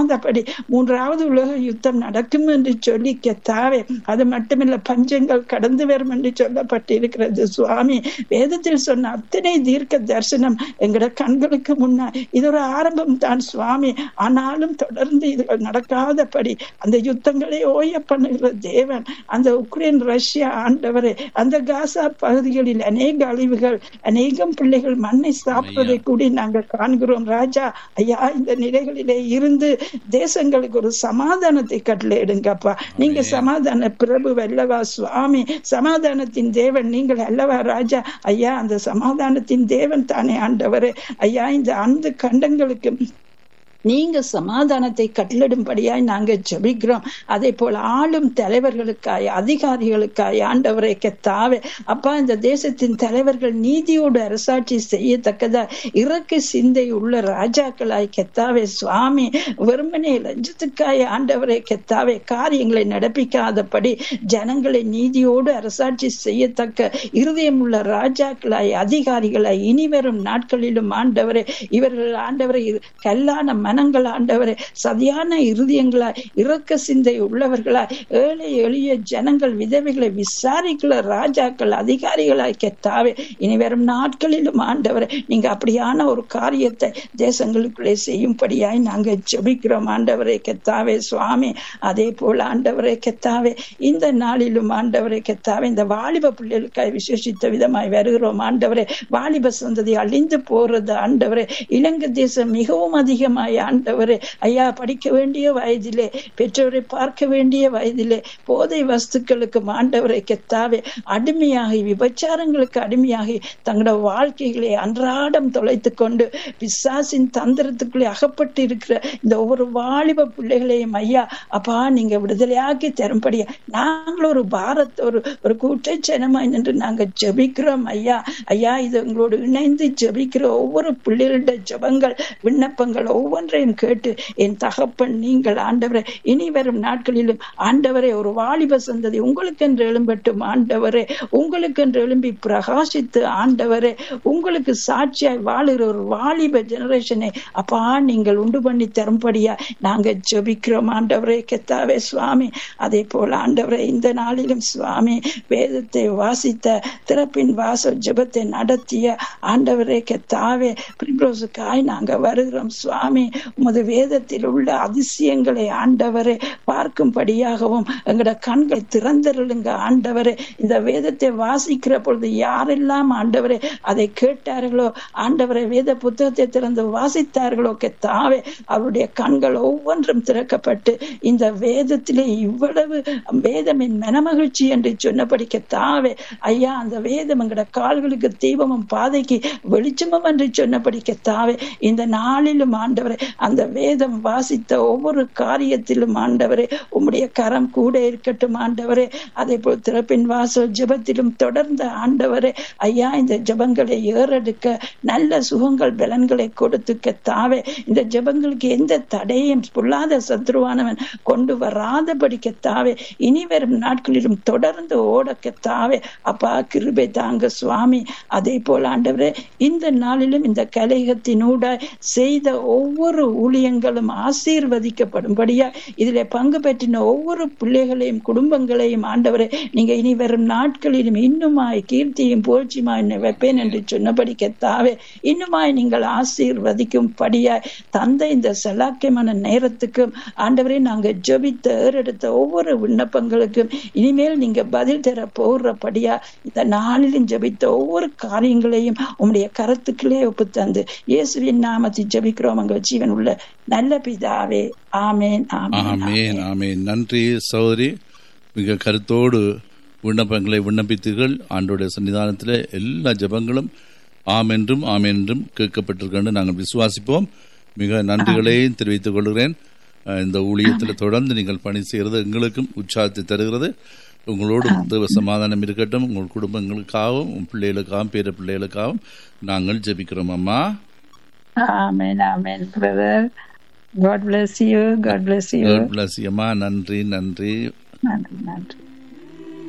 நடக்காதபடி மூன்றாவது உலக யுத்தம் நடக்கும் என்று சொல்லி கெத்தாவே அது மட்டுமில்ல பஞ்சங்கள் கடந்து வரும் என்று சொல்லப்பட்டிருக்கிறது சுவாமி வேதத்தில் சொன்ன அத்தனை தீர்க்க தரிசனம் எங்கட கண்களுக்கு முன்னால் இது ஒரு ஆரம்பம் தான் சுவாமி ஆனாலும் தொடர்ந்து இதுகள் நடக்காதபடி அந்த யுத்தங்களை ஓய பண்ணுகிற தேவன் அந்த உக்ரைன் ரஷ்யா ஆண்டவரே அந்த காசா பகுதிகளில் அநேக அழிவுகள் அநேகம் பிள்ளைகள் மண்ணை சாப்பிடுவதை கூடி நாங்கள் காண்கிறோம் ராஜா ஐயா இந்த நிலைகளிலே இருந்து தேசங்களுக்கு ஒரு சமாதானத்தை கட்டளையிடுங்கப்பா நீங்க சமாதான பிரபு அல்லவா சுவாமி சமாதானத்தின் தேவன் நீங்கள் அல்லவா ராஜா ஐயா அந்த சமாதானத்தின் தேவன் தானே ஆண்டவரே ஐயா இந்த அந்த கண்டங்களுக்கு நீங்க சமாதானத்தை கட்டளிடும்படியாய் நாங்க ஜெபிக்கிறோம் அதே போல ஆளும் தலைவர்களுக்காய் அதிகாரிகளுக்காய் ஆண்டவரை கெத்தாவே அப்பா இந்த தேசத்தின் தலைவர்கள் நீதியோடு அரசாட்சி செய்யத்தக்கதா இறக்க சிந்தை உள்ள ராஜாக்களாய் கெத்தாவே சுவாமி வெறுமனே லஞ்சத்துக்காய் ஆண்டவரை கெத்தாவே காரியங்களை நடப்பிக்காதபடி ஜனங்களை நீதியோடு அரசாட்சி செய்யத்தக்க இருதயம் உள்ள ராஜாக்களாய் அதிகாரிகளாய் இனிவரும் நாட்களிலும் ஆண்டவரை இவர்கள் ஆண்டவரை கல்லான மனங்கள் ஆண்டவரே சதியான இருதயங்களாய் இரக்க சிந்தை உள்ளவர்களாய் ஏழை எளிய ஜனங்கள் விதவைகளை விசாரிக்கிற ராஜாக்கள் அதிகாரிகளாய் கெத்தாவே இனி வரும் நாட்களிலும் ஆண்டவரை நீங்க அப்படியான ஒரு காரியத்தை தேசங்களுக்குள்ளே செய்யும்படியாய் நாங்க ஜெபிக்கிறோம் ஆண்டவரை கெத்தாவே சுவாமி அதே போல ஆண்டவரை கெத்தாவே இந்த நாளிலும் ஆண்டவரை கெத்தாவே இந்த வாலிப பிள்ளைகளுக்காய் விசேஷித்த விதமாய் வருகிறோம் ஆண்டவரே வாலிப சந்ததி அழிந்து போறது ஆண்டவரே இலங்கை தேசம் மிகவும் அதிகமாய் ஆண்டவரே ஐயா படிக்க வேண்டிய வயதிலே பெற்றோரை பார்க்க வேண்டிய வயதிலே போதை வஸ்துக்களுக்கு ஆண்டவரை கெத்தாவே அடிமையாகி விபச்சாரங்களுக்கு அடிமையாகி தங்களோட வாழ்க்கைகளை அன்றாடம் தொலைத்து கொண்டு பிசாசின் தந்திரத்துக்குள்ளே அகப்பட்டு இருக்கிற இந்த ஒவ்வொரு வாலிப பிள்ளைகளையும் ஐயா அப்பா நீங்க விடுதலையாக்கி தரும்படியா நாங்கள் ஒரு பாரத் ஒரு ஒரு கூட்டச்சனமாய் நின்று நாங்க ஜெபிக்கிறோம் ஐயா ஐயா இது உங்களோடு இணைந்து ஜெபிக்கிற ஒவ்வொரு பிள்ளைகளுடைய ஜெபங்கள் விண்ணப்பங்கள் ஒவ்வொன்றையும் கேட்டு என் தகப்பன் நீங்கள் ஆண்டவரை இனி வரும் நாட்களிலும் ஆண்டவரை ஒரு வாலிப சந்ததி உங்களுக்கென்று எழும்பட்டும் ஆண்டவரே உங்களுக்கென்று எழும்பி பிரகாசித்து ஆண்டவரே உங்களுக்கு சாட்சியாய் வாழுகிற ஒரு வாலிப ஜெனரேஷனை அப்பா நீங்கள் உண்டு பண்ணி தரும்படியா நாங்க ஜெபிக்கிறோம் ஆண்டவரே கெத்தாவே சுவாமி அதே போல ஆண்டவரே இந்த நாளிலும் சுவாமி வேதத்தை வாசித்த திறப்பின் வாசல் ஜெபத்தை நடத்திய ஆண்டவரே கெத்தாவே பிரிப்ரோசுக்காய் நாங்க வருகிறோம் சுவாமி உமது வேதத்தில் உள்ள அதிசயங்களை ஆண்டவரே பார்க்கும்படியாகவும் எங்களோட கண்களை திறந்தருளுங்க ஆண்டவரே இந்த வேதத்தை வாசிக்கிற பொழுது யாரெல்லாம் ஆண்டவரே அதை கேட்டார்களோ ஆண்டவரை வேத புத்தகத்தை திறந்து வாசித்தார்களோ கெத்தாவே அவருடைய கண்கள் ஒவ்வொன்றும் திறக்கப்பட்டு இந்த வேதத்திலே இவ்வளவு வேதமின் மனமகிழ்ச்சி என்று சொன்னபடி கெத்தாவே ஐயா அந்த வேதம் எங்களோட கால்களுக்கு தீபமும் பாதைக்கு வெளிச்சமும் என்று சொன்னபடி கெத்தாவே இந்த நாளிலும் ஆண்டவரை அந்த வேதம் வாசித்த ஒவ்வொரு காரியத்திலும் ஆண்டவரே உம்முடைய கரம் கூட இருக்கட்டும் ஆண்டவரே அதே போல் திறப்பின் வாசல் ஜெபத்திலும் தொடர்ந்த ஆண்டவரே ஐயா இந்த ஜெபங்களை ஏறெடுக்க நல்ல சுகங்கள் பலன்களை கொடுத்து கெத்தாவே இந்த ஜெபங்களுக்கு எந்த தடையும் பொல்லாத சத்ருவானவன் கொண்டு வராதபடி கெத்தாவே இனி வரும் நாட்களிலும் தொடர்ந்து ஓட கெத்தாவே அப்பா கிருபை தாங்க சுவாமி அதே போல ஆண்டவரே இந்த நாளிலும் இந்த கலையகத்தினூடாய் செய்த ஒவ்வொரு ஊழியங்களும் ஆசீர்வதிக்கப்படும்படியா இதிலே பங்கு பெற்றின ஒவ்வொரு பிள்ளைகளையும் குடும்பங்களையும் ஆண்டவரே நீங்க இனி வரும் நாட்களிலும் இன்னுமாய் கீர்த்தியும் புகழ்ச்சியுமாய் வைப்பேன் என்று சொன்னபடி கெத்தாவே இன்னுமாய் நீங்கள் ஆசீர்வதிக்கும் படியாய் தந்த இந்த செலாக்கியமான நேரத்துக்கும் ஆண்டவரே நாங்க ஜெபித்த ஏறெடுத்த ஒவ்வொரு விண்ணப்பங்களுக்கும் இனிமேல் நீங்க பதில் தர போகிறபடியா இந்த நாளிலும் ஜெபித்த ஒவ்வொரு காரியங்களையும் உங்களுடைய கருத்துக்களே ஒப்பு தந்து இயேசுவின் நாமத்தில் ஜெபிக்கிறோம் எங்கள் ஜீவன் உள்ள நல்ல பிதாவே ஆமேன் ஆமேன் ஆமேன் ஆமேன் நன்றி சகோதரி மிக கருத்தோடு விண்ணப்பங்களை விண்ணப்பித்தீர்கள் ஆண்டோடைய சன்னிதானத்தில் எல்லா ஜெபங்களும் ஆம் என்றும் ஆம் என்றும் கேட்கப்பட்டிருக்கின்ற நாங்கள் விசுவாசிப்போம் மிக நன்றிகளையும் தெரிவித்துக் கொள்கிறேன் அஹ் இந்த ஊழியத்தில் தொடர்ந்து நீங்கள் பணி செய்கிறது எங்களுக்கும் உற்சாகத்தை தருகிறது உங்களோடு தேவ சமாதானம் இருக்கட்டும் உங்கள் குடும்பங்களுக்காகவும் உங்கள் பிள்ளைகளுக்காகவும் பேர பிள்ளைகளுக்காகவும் நாங்கள் ஜெபிக்கிறோம் அம்மா ஆமேன் ஆமேன் brother God bless you God bless you God bless you, அம்மா நன்றி நன்றி நன்றி நன்றி